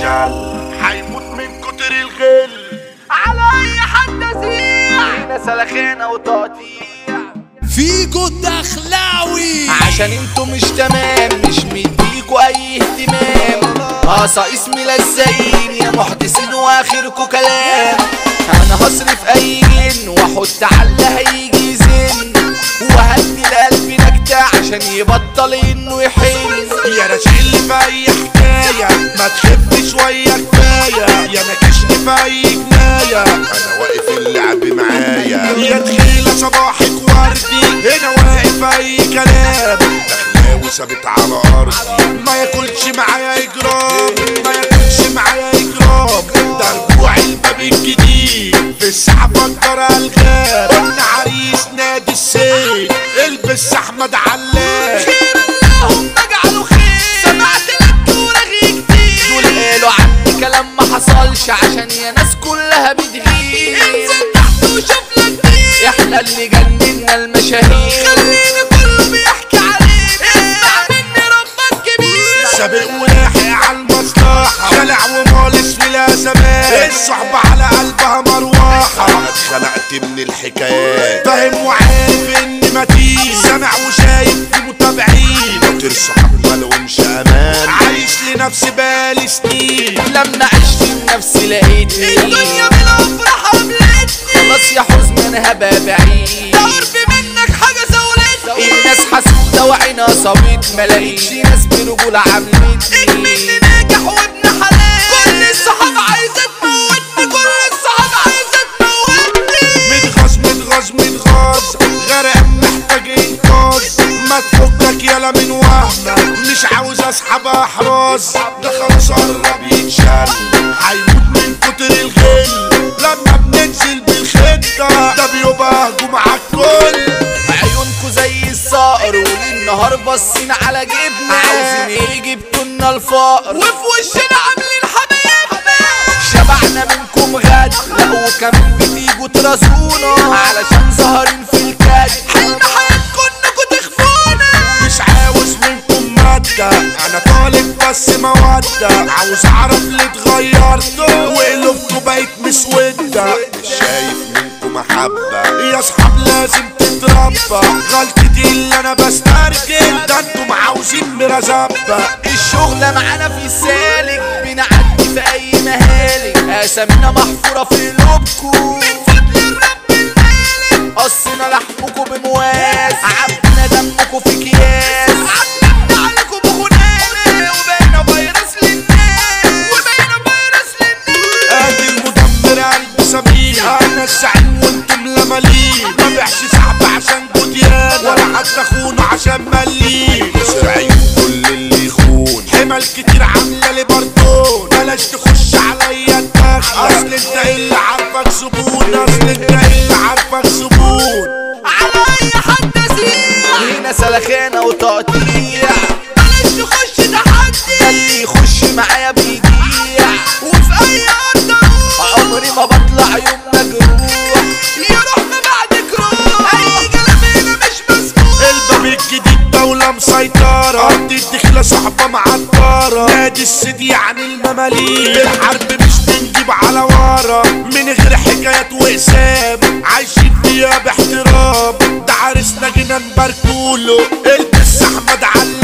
بيتشل هيموت من كتر الغل على اي حد ازيع هنا سلخانه وتقطيع فيجو الدخلاوي عشان انتوا مش تمام مش مديكوا اي اهتمام قاصة اسمي لزين يا محدثين واخركوا كلام انا هصرف اي جن واحط على اللي هيجي زن وهدي القلب نكتة عشان يبطل انه يحن يا رشيل في اي حكاية ما تخف شوية كفاية يا نكشني في اي جناية انا واقف اللعب معايا يا تخيلة صباحك وردي هنا واقف اي كلام دخلاوي ثابت على ارضي ما ياكلش معايا اجرام ما ياكلش معايا اجرام ده رجوع الباب الجديد في الساعة فكر الغاب قلنا عريس نادي السيف البس احمد علام خير اللهم اجعله خير سمعت لك ورغي كتير دول قالوا عني كلام ما حصلش عشان يا ناس كلها بتغير انزل تحت وشوف لك دي احنا اللي جننا المشاهير خلينا كله بيحكي عليك اسمع مني ربك كبير سابق ولاحق على المصلحة خلع ومالس ولا زمان الصحبة على قلبها مروحة اتخنقت من الحكايات فاهم وعارف اني متين سامع وشايف في متابعين خاطر صحاب مالهمش امان عايش لنفسي بالي سنين لما عشت لنفسي لقيتني الدنيا بالافراح قابلتني خلاص يا حزن انا هبقى بعيد تعرف منك حاجه زولتني الناس حسودة وعينها صابت ما لقيتش ناس برجولة عملتني مني ناجح وابن حلال كل الصحاب عايزة تموتني كل الصحاب عايزة تموتني متغاظ متغاظ متغاظ غرق محتاج انقاذ ما تفكك يلا من وهمك مش عاوز اسحب احراز ده خلاص قرب يتشل هيموت من كتر الغل لما بننزل بالخطة ده بيبقى هجوم عالكل عيونكوا زي الصقر وللنهار باصين على جبنا عاوزين ايه جبتوا لنا الفقر وفي وشنا عاملين حبايبنا شبعنا منكم غد لا وكمان بتيجوا ترازونا علشان ظاهرين في الكاد حلم حياتكم انكوا تخفونا مش عاوز منكم مادة انا طالب بس مودة عاوز اعرف ليه اتغيرتوا وقلوبكم بقت مسودة مش شايف منكم محبة يا اصحاب لازم تتربى غلطتي اللي انا بسترجل ده انتم عاوزين مرزبة الشغلة معانا في السالك بنعدي في اي مهالك اسامينا محفورة في قلوبكم من فضل الرب المالك قصنا لحمكم بمواس عبنا دمكم في اكياس عبنا عليكم بخناق وبقينا فيروس للناس وبقينا فيروس للناس ادي المدمر قلب سمين انا الزعيم وانتم لمالين ما بيعش صعب عشان جديان ولا حتى خونه عشان مليين عيون كل اللي يخون حمل كتير عامله لي بردون بلاش تخش عليا الدخل اصل انت اللي عارفك زبون اصل انت اللي عارفك زبون على اي حد زيع هنا سلخانة وتقطيع بلاش تخش تحدي ده اللي يخش معايا بيضيع وفي اي ارض اروح عمري ما بطلع يوم مجروح يروح ما بعدك روح اي كلام هنا مش مسموع الباب الجديد دولة مسيطرة أرض الدخلة صحبة معطرة نادي السيدي عن المماليك الحرب مش بنجيب على ورا من غير حكايات وقسام عايشين فيها باحترام ده عرسنا جينا نباركوله البس أحمد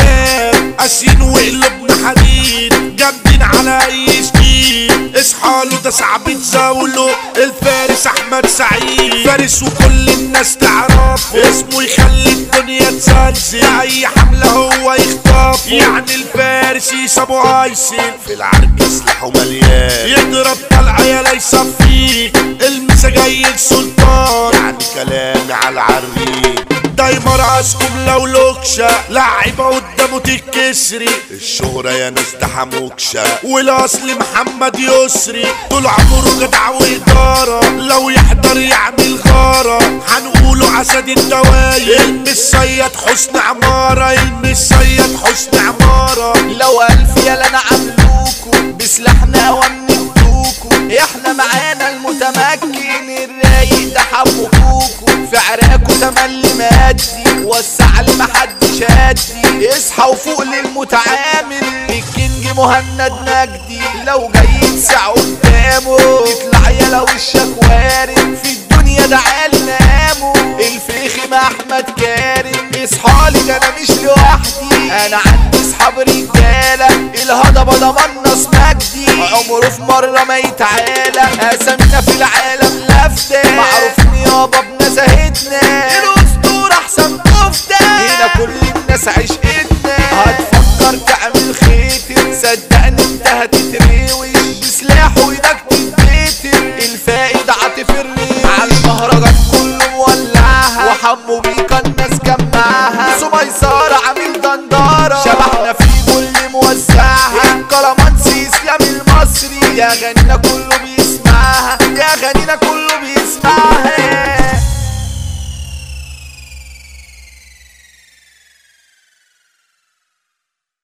علام قاسيين وقلوبنا حديد جامدين على أي سكين اصحاله ده صعب تزاوله الفارس أحمد سعيد فارس وكل الناس تعرفه اسمه يخلي الدنيا تزلزل اي حملة هو يخطفه يعني الفارس يسابه ايسن في العرك سلاحه مليان يضرب طلقة يا ليس فيك المسا جاي السلطان يعني كلامي على العريق دايما راسكم لو لوكشة لعيبة قدامه تتكسري الشهرة يا ناس ده حموكشة والاصل محمد يسري طول عمره جدع وإدارة لو يحضر يعمل غارة هنقوله عسد الدواير المصيد حسن عمارة المصيد حسن عمارة لو الف يلا انا عاملوكوا بسلاحنا ومنكوكوا احنا معانا المتمكن الرايق ده حبكوكوا في عراكوا تملي مادي وسع لي محدش هادي اصحى وفوق للمتعامل الكينج مهند نجدي لو جاي توسع قدامه يطلع يلا وشك وارد في الدنيا ده عالي مقامه الفخم احمد كارم اصحالي ده انا مش لوحدي انا عندي اصحاب رجاله الهضبه ده منص مجدي عمره في مره ما يتعالى اسامينا في العالم لفته معروفين يابا بنزاهتنا الاسطوره احسن كفته هنا كل الناس عشقتنا هتفكر تعمل خيتر صدقني انت هتتروش بسلاح وايدك تتبتر الفائد عاطف الريح على المهرجان كله مولعها وحمو بيكا الناس جمعها سميسارة عامل دندارة شبحنا في كل موزعها الكلامانسي اسلام المصري يا غنى كل